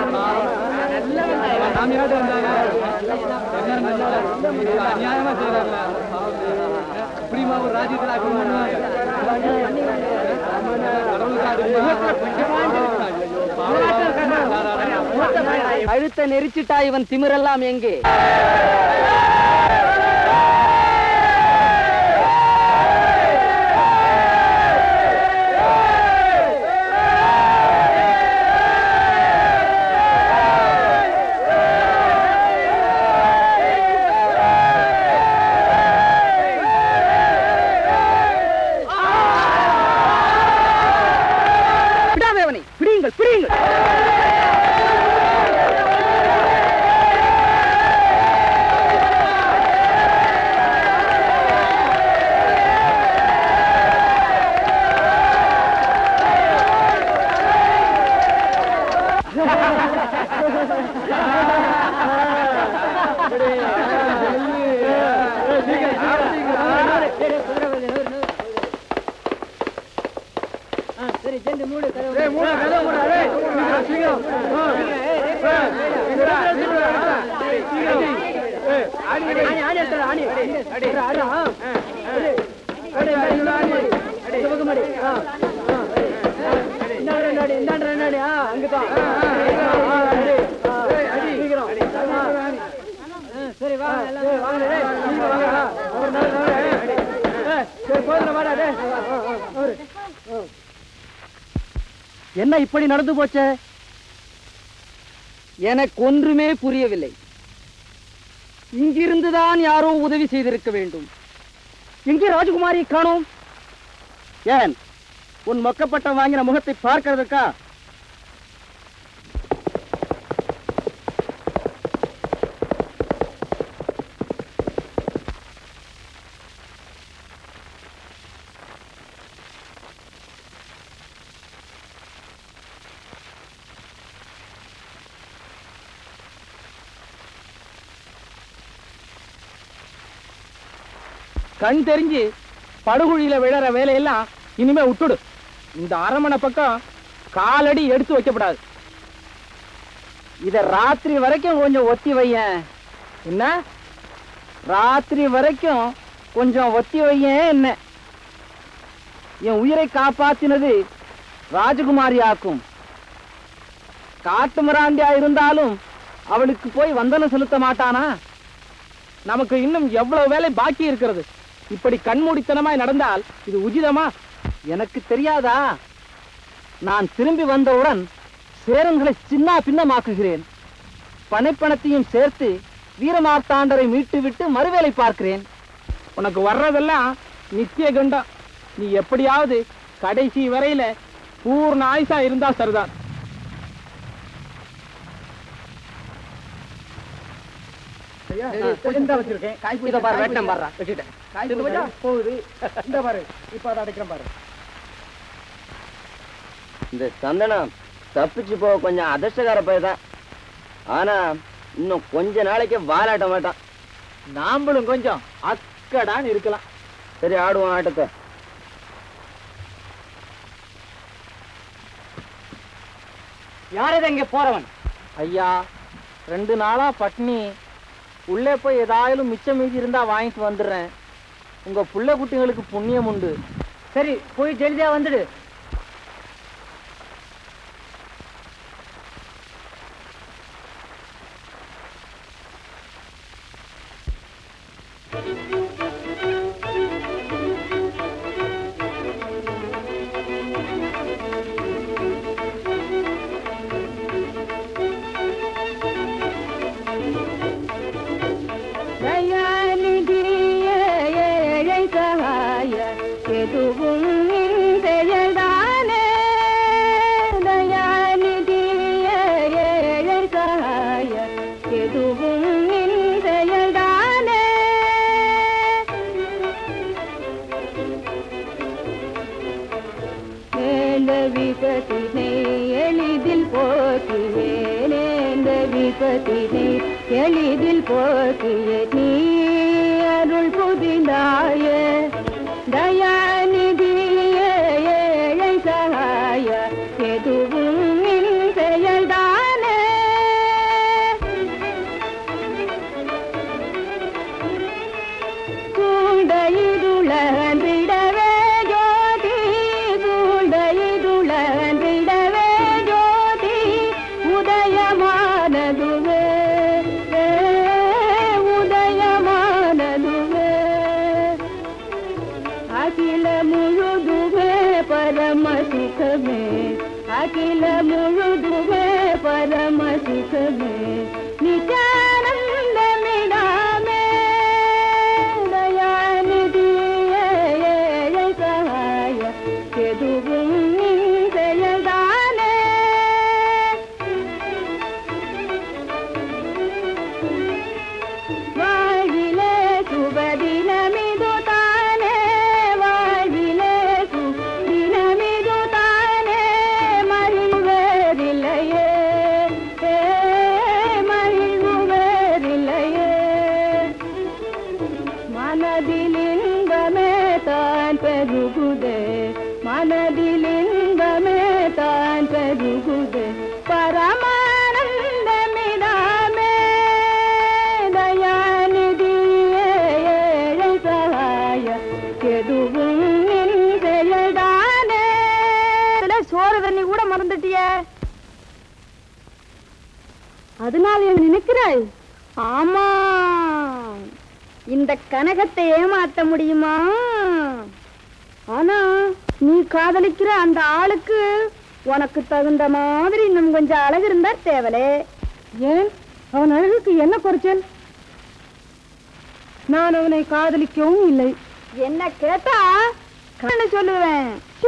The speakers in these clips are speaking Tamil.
சாமியாட்டு வந்தாங்க எல்லாரும் நல்லா அநியாயமா செய்யறாங்க இப்படிமா ஒரு ராஜ்யத்தில் ஆக்கி பண்ணுவாங்க கழுத்தை நெரிச்சிட்டா இவன் திமிரெல்லாம் எங்கே விடாதே அவனை பிடியுங்கள் பிடியுங்கள் சரி சென்று மூடு சரி வா என்ன இப்படி நடந்து போச்சே எனக்கு ஒன்றுமே புரியவில்லை இங்கிருந்துதான் யாரோ உதவி செய்திருக்க வேண்டும் எங்கே ராஜகுமாரியை காணோம் ஏன் உன் மொக்கப்பட்டம் வாங்கின முகத்தை பார்க்கிறதுக்கா கண் தெரிஞ்சு படுகுழியில விழற வேலையெல்லாம் இனிமே விட்டுடு இந்த அரமனை பக்கம் காலடி எடுத்து வைக்கப்படாது இத ராத்திரி வரைக்கும் கொஞ்சம் ஒத்தி வையேன் என்ன ராத்திரி வரைக்கும் கொஞ்சம் ஒத்தி வையேன் என்ன என் உயிரை காப்பாத்தினது ராஜகுமாரி ஆக்கும் காட்டு மிராண்டியா இருந்தாலும் அவளுக்கு போய் வந்தனம் செலுத்த மாட்டானா நமக்கு இன்னும் எவ்வளவு வேலை பாக்கி இருக்கிறது இப்படி கண்மூடித்தனமாய் நடந்தால் இது உச்சிதமா எனக்கு தெரியாதா நான் திரும்பி வந்தவுடன் சேரன்களை சின்ன பின்னமாக்குகிறேன் பனைப்பணத்தையும் சேர்த்து வீரமார்த்தாண்டரை மீட்டு விட்டு மறுவேலை பார்க்கிறேன் உனக்கு வர்றதெல்லாம் நித்திய கண்டம் நீ எப்படியாவது கடைசி வரையில பூர்ண ஆயுசா இருந்தா சரிதான் இதோ பாரு, வெட்டம் பாருடா, வச்சுட்டேன். போகுது இந்த பாரு இப்ப அதை அடைக்கிறேன் பாரு இந்த சந்தனம் தப்பிச்சு போக கொஞ்சம் அதிர்ஷ்டக்கார பையதான் ஆனா இன்னும் கொஞ்ச நாளைக்கு வாலாட்ட மாட்டான் நாம்பளும் கொஞ்சம் அக்கடான்னு இருக்கலாம் சரி ஆடுவோம் ஆட்டத்தை யார் இதை இங்க போறவன் ஐயா ரெண்டு நாளா பட்னி உள்ளே போய் ஏதாயாலும் மிச்சம் மீதி இருந்தா வாங்கிட்டு வந்துடுறேன் உங்க புள்ள குட்டிங்களுக்கு புண்ணியம் உண்டு சரி போய் ஜெல்தியா வந்துடு தயாநிதிய ஏழை சகாய எதுவும் நின் செயல்தானே தயாநிதிய ஏழை சகாய எதுவும் நின் செயல்தானே நேர்ந்த விபத்தினை எளிதில் போக்கியே நேர்ந்த விபத்தினை எளிதில் போக்கிய நீ அருள் புதிந்தாய தயாநிதிய ஏழை சகாய எதுவும் நின் செயல்தானே அதனால் என்ன நினைக்கிறாய் ஆமா இந்த கனகத்தை ஏமாத்த முடியுமா ஆனா நீ காதலிக்கிற அந்த ஆளுக்கு உனக்கு தகுந்த மாதிரி இன்னும் கொஞ்சம் அழகு இருந்தா தேவலே ஏன் அவன் அழகுக்கு என்ன குறைச்சல் நான் அவனை காதலிக்கவும் இல்லை என்ன கேட்டா கண்ண சொல்லுவேன் சீ.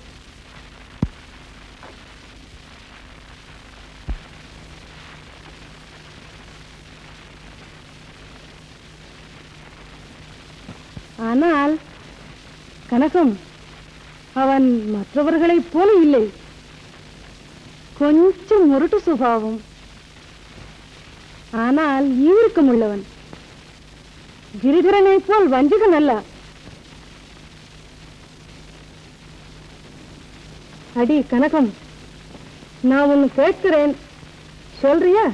ஆனால் கனகம் அவன் மற்றவர்களைப் போல இல்லை கொஞ்சம் முரட்டு சுபாவம் ஆனால் ஈர்க்கம் உள்ளவன் கிரிதரனைப் போல் வஞ்சகன் அல்ல அடி கனகம் நான் ஒன்னு கேட்கிறேன் சொல்றியா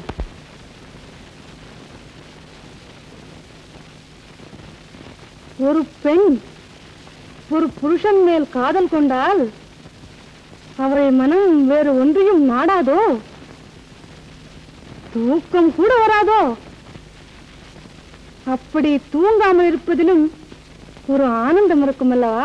ஒரு பெண் ஒரு புருஷன் மேல் காதல் கொண்டால் அவரை மனம் வேறு ஒன்றையும் நாடாதோ தூக்கம் கூட வராதோ அப்படி தூங்காமல் இருப்பதிலும் ஒரு ஆனந்தம் இருக்குமல்லவா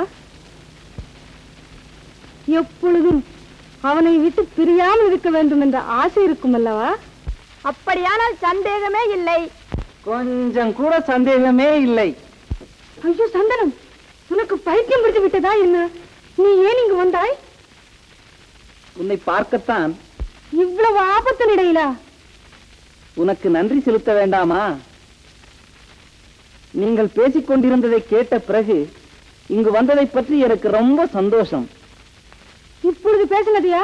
எப்பொழுதும் அவனை விட்டு பிரியாமல் இருக்க வேண்டும் என்ற ஆசை இருக்குமல்லவா அப்படியானால் சந்தேகமே இல்லை கொஞ்சம் கூட சந்தேகமே இல்லை ஐயோ சந்தனம் உனக்கு பைத்தியம் பிடித்து விட்டதா என்ன நீ ஏன் இங்கு வந்தாய் உன்னை பார்க்கத்தான் இவ்வளவு ஆபத்து நிலையிலா உனக்கு நன்றி செலுத்த வேண்டாமா நீங்கள் பேசிக் கொண்டிருந்ததை கேட்ட பிறகு இங்கு வந்ததை பற்றி எனக்கு ரொம்ப சந்தோஷம் இப்பொழுது பேசினதையா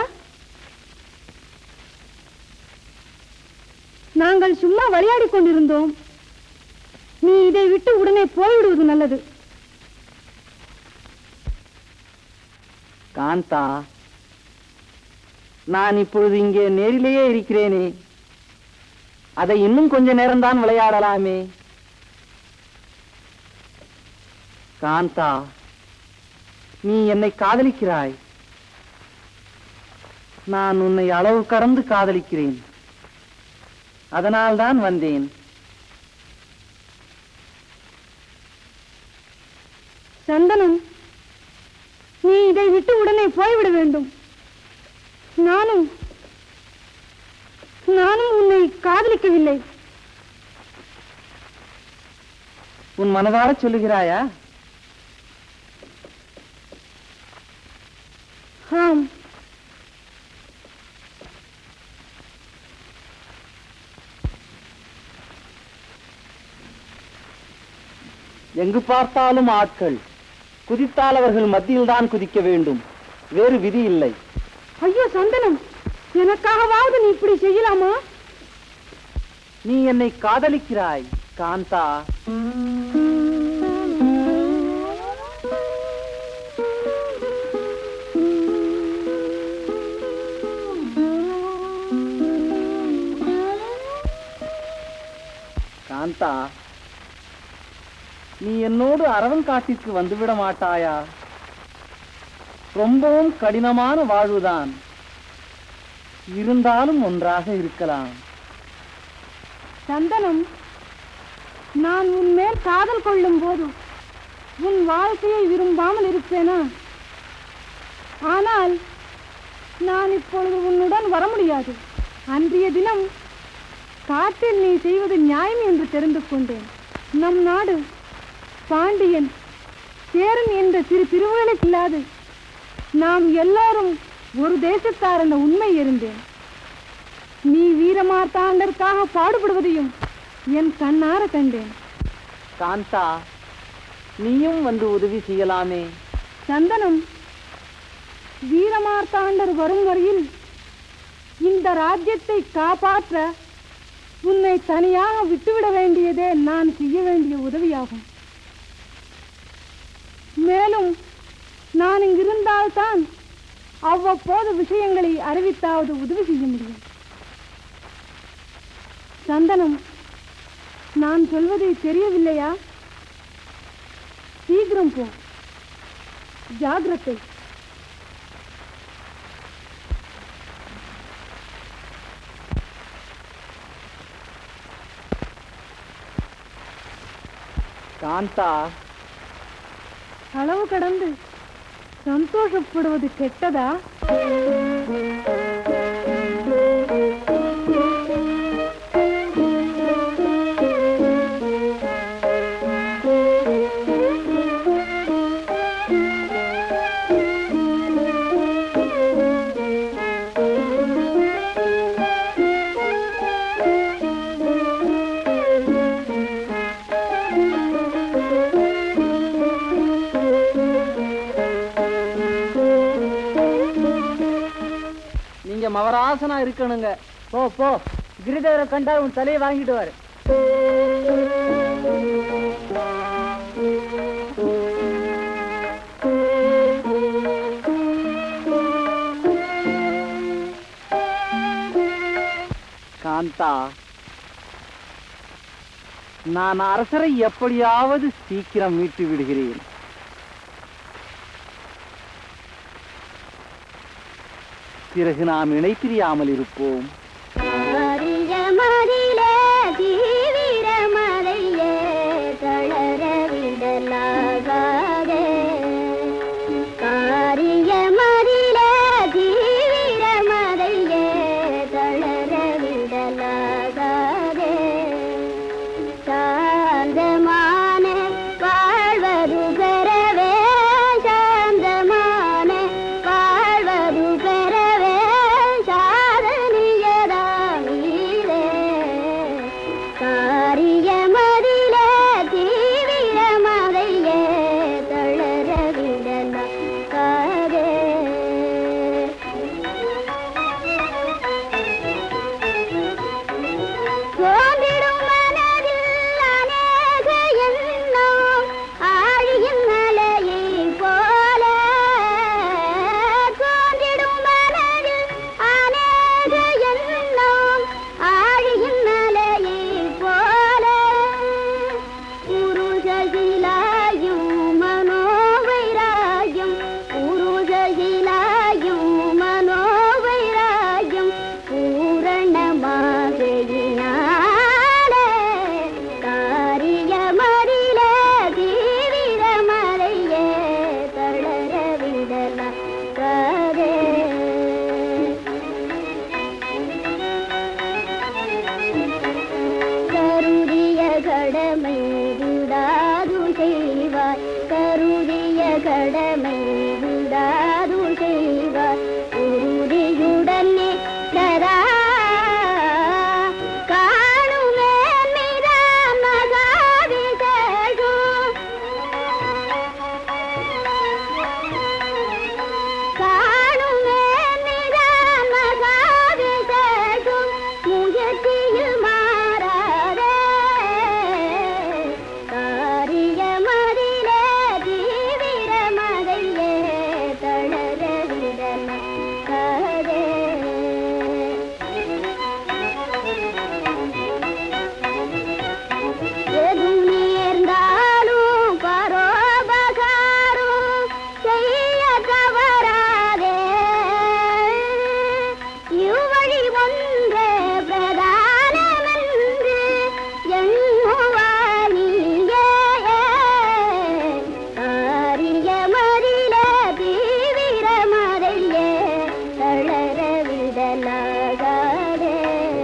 நாங்கள் சும்மா விளையாடிக் கொண்டிருந்தோம் நீ இதை விட்டு உடனே போய்விடுவது நல்லது காந்தா நான் இப்பொழுது இங்கே நேரிலேயே இருக்கிறேனே அதை இன்னும் கொஞ்ச நேரம்தான் விளையாடலாமே காந்தா நீ என்னை காதலிக்கிறாய் நான் உன்னை அளவு கடந்து காதலிக்கிறேன் அதனால்தான் வந்தேன் சந்தனம் நீ இதை விட்டு உடனே போய்விட வேண்டும் நானும் நானும் உன்னை காதலிக்கவில்லை உன் மனதார சொல்லுகிறாயா ஆம் எங்கு பார்த்தாலும் ஆட்கள் குதித்தால் அவர்கள் மத்தியில் தான் குதிக்க வேண்டும் வேறு விதி இல்லை ஐயோ சந்தனம் எனக்காகவாவது நீ இப்படி செய்யலாமா நீ என்னை காதலிக்கிறாய் காந்தா காந்தா நீ என்னோடு அரவன் காட்டிற்கு வந்துவிட மாட்டாயா ரொம்பவும் கடினமான வாழ்வுதான் இருந்தாலும் ஒன்றாக இருக்கலாம் சந்தனம் நான் உன் மேல் காதல் கொள்ளும் போது உன் வாழ்க்கையை விரும்பாமல் இருப்பேனா ஆனால் நான் இப்பொழுது உன்னுடன் வர முடியாது அன்றைய தினம் காட்டில் நீ செய்வது நியாயம் என்று தெரிந்து கொண்டேன் நம் நாடு பாண்டியன் சேரன் என்ற சிறு திருவுகளை இல்லாது நாம் எல்லாரும் ஒரு தேசத்தார் என்ற உண்மை இருந்தேன் நீ வீரமார்த்தாண்டற்காக பாடுபடுவதையும் என் கண்ணார கண்டேன் காந்தா நீயும் வந்து உதவி செய்யலாமே சந்தனம் வீரமார்த்தாண்டர் வரும் வரையில் இந்த ராஜ்யத்தை காப்பாற்ற உன்னை தனியாக விட்டுவிட வேண்டியதே நான் செய்ய வேண்டிய உதவியாகும் மேலும் நான் இங்கிருந்தால்தான் அவ்வப்போது விஷயங்களை அறிவித்தாவது உதவி செய்ய முடியும் சந்தனம் நான் சொல்வதை தெரியவில்லையா சீக்கிரம் போ ஜாகிரதை காந்தா அளவு கடந்து சந்தோஷப்படுவது கெட்டதா நீங்க மவராசனா இருக்கணுங்க போ போ கிரிதேவரை கண்டா உன் தலையை வாங்கிட்டு வாரு காந்தா நான் அரசரை எப்படியாவது சீக்கிரம் மீட்டு விடுகிறேன் பிறகு நாம் இணைப்பிரியாமல் இருப்போம் அரியமதிலே தீவிரமலையே தளர விடலாகாதே காரியமதிலே தீவிரமலையே தளர விடலாகாதே சாந்தமான வாழ்வது பெறவே சாந்தமான வாழ்வது பெறவே சாதனியதாமீரே காரியமதிலே தீவிரமதையே தளர விடலாம் காதே தோன்றிடும் மனதில் அநேக எண்ணம் ஆழியின் அலையைப் போல தோன்றிடும் மனதில் அநேக எண்ணம் ஆழியின் அலையைப் போல உருஜகிலாயும் மனோவைராயும் உருஜகிலாயும் மனோவைராயும் பூரணமாகையினாலே காரியமறிலே தீவிரமறையே தளர விடலாம் காதே கருதிய கடமை விடாது செய்வார் கருதிய கடமை விடாது செய்வார் உறுதியுடனே தரா காணுமே மிரான் மகாவிதழும் காணுமே மிரான் மகாவிதழும் முயற்சியில் மாறாதே காரியமதிலே தீவிரமதையே தளர விடலாம் காதே எது நேர்ந்தாலும் பரோபகாரம் செய்ய தவறாதே இவ்வழி ஒன்றே பிரதானமென்று எண்ணுவானியே காரியமறிலே தீவிரமறையே தளர விடலாகாதே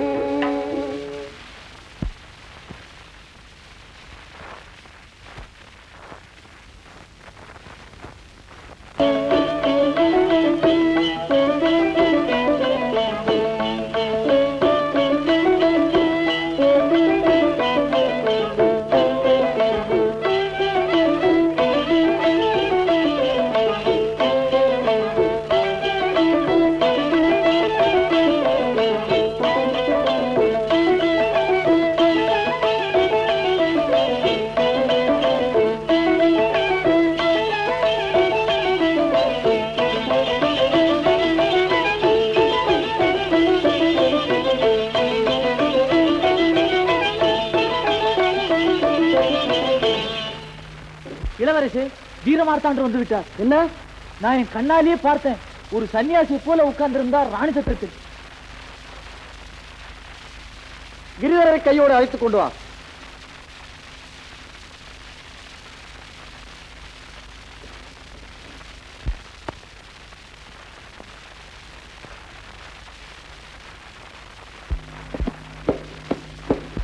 இளவரசே வீரமார்த்தாண்டு வந்து விட்டார் என்ன நான் என் கண்ணாலேயே பார்த்தேன் ஒரு சன்னியாசி போல உட்கார்ந்திருந்தார் ராணி சத்திரத்தில் கிரிவரரை கையோடு அழைத்துக் கொண்டு வா